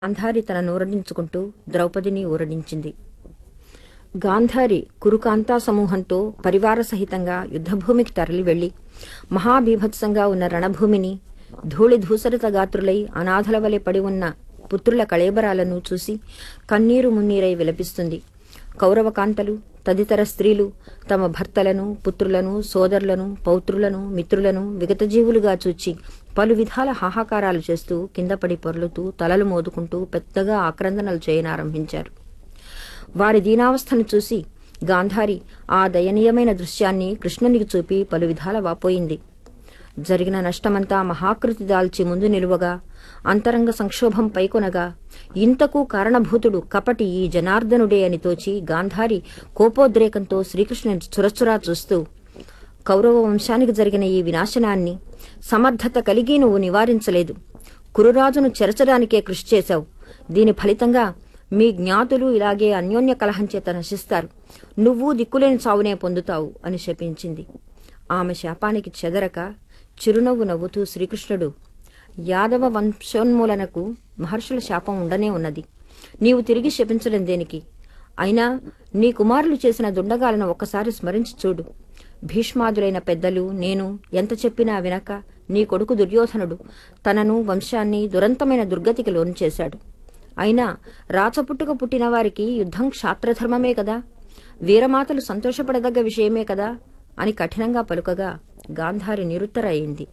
గాంధారి తనను ఊరడించుకుంటూ ద్రౌపదిని ఊరడించింది గాంధారి కురుకాంతా సమూహంతో పరివార సహితంగా యుద్ధభూమికి తరలి వెళ్లి మహాబీభత్సంగా ఉన్న రణభూమిని ధూళి ధూసరిత గాత్రులై అనాథల వలె పడి ఉన్న పుత్రుల కళేబరాలను చూసి కన్నీరు మున్నీరై విలపిస్తుంది కౌరవకాంతలు తదితర స్త్రీలు తమ భర్తలను పుత్రులను సోదరులను పౌత్రులను మిత్రులను విగతజీవులుగా చూచి పలు విధాల హాహాకారాలు చేస్తూ కిందపడి పొర్లుతూ తలలు మోదుకుంటూ పెద్దగా ఆక్రందనలు చేయనారంభించారు వారి దీనావస్థను చూసి గాంధారి ఆ దయనీయమైన దృశ్యాన్ని కృష్ణునికి చూపి పలు విధాల వాపోయింది జరిగిన నష్టమంతా మహాకృతి దాల్చి ముందు నిలువగా అంతరంగ సంక్షోభం పైకొనగా ఇంతకు కారణభూతుడు కపటి ఈ జనార్దనుడే అని తోచి గాంధారి కోపోద్రేకంతో శ్రీకృష్ణుని చురచురా చూస్తూ కౌరవ వంశానికి జరిగిన ఈ వినాశనాన్ని సమర్థత కలిగి నువ్వు నివారించలేదు కురురాజును చెరచడానికే కృషి చేశావు దీని ఫలితంగా మీ జ్ఞాతులు ఇలాగే అన్యోన్య కలహం చేత నశిస్తారు నువ్వు దిక్కులేని చావునే పొందుతావు అని శపించింది ఆమె శాపానికి చెదరక చిరునవ్వు నవ్వుతూ శ్రీకృష్ణుడు యాదవ వంశోన్మూలనకు మహర్షుల శాపం ఉండనే ఉన్నది నీవు తిరిగి శపించడం దేనికి అయినా నీ కుమారులు చేసిన దుండగాలను ఒక్కసారి స్మరించి చూడు భీష్మాదులైన పెద్దలు నేను ఎంత చెప్పినా వినక నీ కొడుకు దుర్యోధనుడు తనను వంశాన్ని దురంతమైన దుర్గతికి లోను చేశాడు అయినా రాచపుట్టుక పుట్టిన వారికి యుద్ధం క్షాత్రధర్మమే కదా వీరమాతలు సంతోషపడదగ్గ విషయమే కదా అని కఠినంగా పలుకగా గాంధారి నిరుత్తర అయింది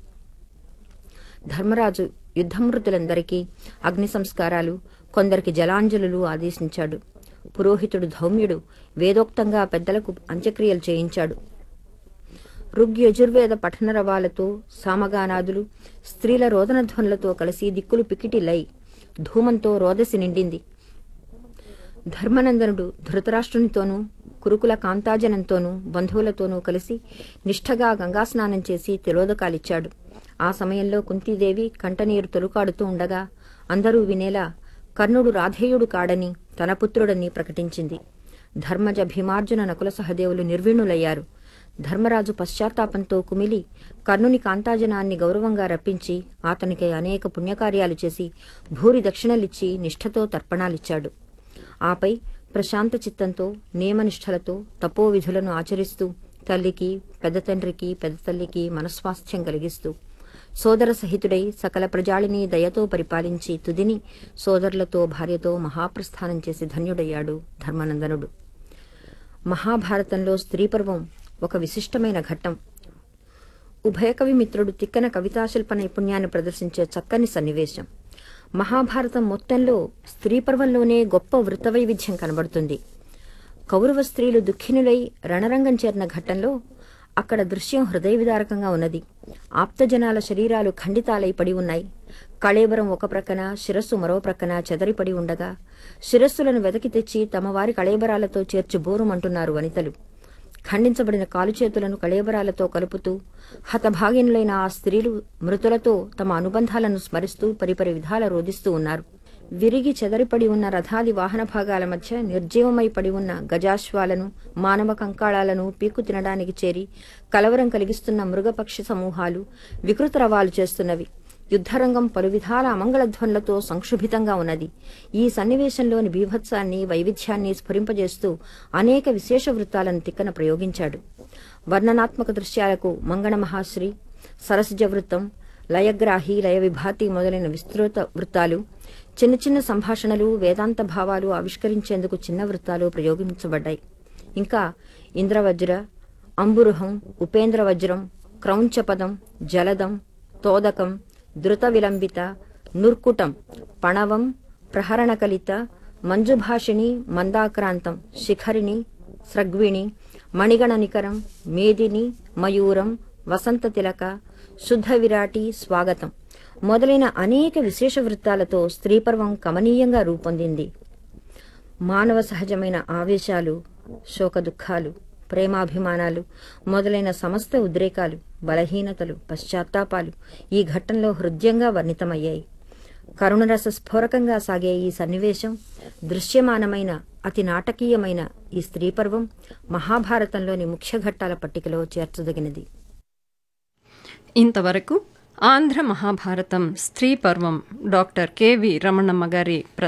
ధర్మరాజు యుద్ధమృతులందరికీ అగ్ని సంస్కారాలు కొందరికి జలాంజలులు ఆదేశించాడు పురోహితుడు ధౌమ్యుడు వేదోక్తంగా పెద్దలకు అంత్యక్రియలు చేయించాడు ఋగ్యజుర్వేద పఠన రవాలతో సామగానాదులు స్త్రీల రోదనధ్వనులతో కలిసి దిక్కులు పికిటిలై ధూమంతో రోదసి నిండింది ధర్మనందనుడు ధృతరాష్ట్రునితోనూ కురుకుల కాంతాజనంతోనూ బంధువులతోనూ కలిసి నిష్ఠగా గంగాస్నానం చేసి తిలోదకాలిచ్చాడు ఆ సమయంలో కుంతీదేవి కంటనీరు తొలుకాడుతూ ఉండగా అందరూ వినేలా కర్ణుడు రాధేయుడు కాడని తన పుత్రుడని ప్రకటించింది ధర్మజ భీమార్జున నకుల సహదేవులు నిర్వీణులయ్యారు ధర్మరాజు పశ్చాత్తాపంతో కుమిలి కర్ణుని కాంతాజనాన్ని గౌరవంగా రప్పించి అతనికి అనేక పుణ్యకార్యాలు చేసి భూరి దక్షిణలిచ్చి నిష్ఠతో తర్పణాలిచ్చాడు ఆపై ప్రశాంత చిత్తంతో నియమనిష్టలతో తపో విధులను ఆచరిస్తూ తల్లికి పెద్ద తండ్రికి పెద్ద తల్లికి మనస్వాస్థ్యం కలిగిస్తూ సోదర సహితుడై సకల ప్రజాళిని దయతో పరిపాలించి తుదిని సోదరులతో భార్యతో మహాప్రస్థానం చేసి ధన్యుడయ్యాడు ధర్మానందనుడు మహాభారతంలో స్త్రీపర్వం ఒక విశిష్టమైన ఘట్టం ఉభయకవి మిత్రుడు తిక్కన కవితాశిల్ప నైపుణ్యాన్ని ప్రదర్శించే చక్కని సన్నివేశం మహాభారతం మొత్తంలో స్త్రీపర్వంలోనే గొప్ప వృత్తవైవిధ్యం కనబడుతుంది కౌరవ స్త్రీలు దుఃఖినులై రణరంగం చేరిన ఘట్టంలో అక్కడ దృశ్యం హృదయ విదారకంగా ఉన్నది ఆప్తజనాల శరీరాలు ఖండితాలై పడి ఉన్నాయి కళేబరం ఒక ప్రక్కన శిరస్సు మరో ప్రక్కన చెదరిపడి ఉండగా శిరస్సులను వెదకి తెచ్చి తమ వారి కళేబరాలతో చేర్చి బోరుమంటున్నారు వనితలు ఖండించబడిన కాలుచేతులను కళేబరాలతో కలుపుతూ హతభాగినులైన ఆ స్త్రీలు మృతులతో తమ అనుబంధాలను స్మరిస్తూ పరిపరి విధాల రోధిస్తూ ఉన్నారు విరిగి చెదరిపడి ఉన్న రథాది వాహన భాగాల మధ్య నిర్జీవమై పడి ఉన్న గజాశ్వాలను మానవ కంకాళాలను పీకు తినడానికి చేరి కలవరం కలిగిస్తున్న మృగపక్షి సమూహాలు వికృత రవాలు చేస్తున్నవి యుద్ధరంగం పలు విధాల అమంగళధ్వనులతో సంక్షుభితంగా ఉన్నది ఈ సన్నివేశంలోని బీభత్సాన్ని వైవిధ్యాన్ని స్ఫురింపజేస్తూ అనేక విశేష వృత్తాలను తిక్కన ప్రయోగించాడు వర్ణనాత్మక దృశ్యాలకు మంగళ మహాశ్రీ సరసిజ వృత్తం లయగ్రాహి లయ విభాతి మొదలైన విస్తృత వృత్తాలు చిన్న చిన్న సంభాషణలు వేదాంత భావాలు ఆవిష్కరించేందుకు చిన్న వృత్తాలు ప్రయోగించబడ్డాయి ఇంకా ఇంద్రవజ్ర అంబురుహం ఉపేంద్ర వజ్రం క్రౌంచపదం జలదం తోదకం ధృత విలంబిత నుర్కుటం పణవం ప్రహరణకలిత మంజుభాషిణి మందాక్రాంతం శిఖరిణి స్రగ్విణి మణిగణ నికరం మేదిని మయూరం వసంత తిలక శుద్ధ విరాటి స్వాగతం మొదలైన అనేక విశేష వృత్తాలతో స్త్రీపర్వం కమనీయంగా రూపొందింది మానవ సహజమైన ఆవేశాలు శోక దుఃఖాలు ప్రేమాభిమానాలు మొదలైన సమస్త ఉద్రేకాలు బలహీనతలు పశ్చాత్తాపాలు ఈ ఘట్టంలో హృదయంగా వర్ణితమయ్యాయి కరుణరస స్ఫోరకంగా సాగే ఈ సన్నివేశం దృశ్యమానమైన అతి నాటకీయమైన ఈ స్త్రీపర్వం మహాభారతంలోని ముఖ్య ఘట్టాల పట్టికలో చేర్చదగినది ఇంతవరకు ఆంధ్ర మహాభారతం స్త్రీ పర్వం డాక్టర్ కెవి రమణమ్మ గారి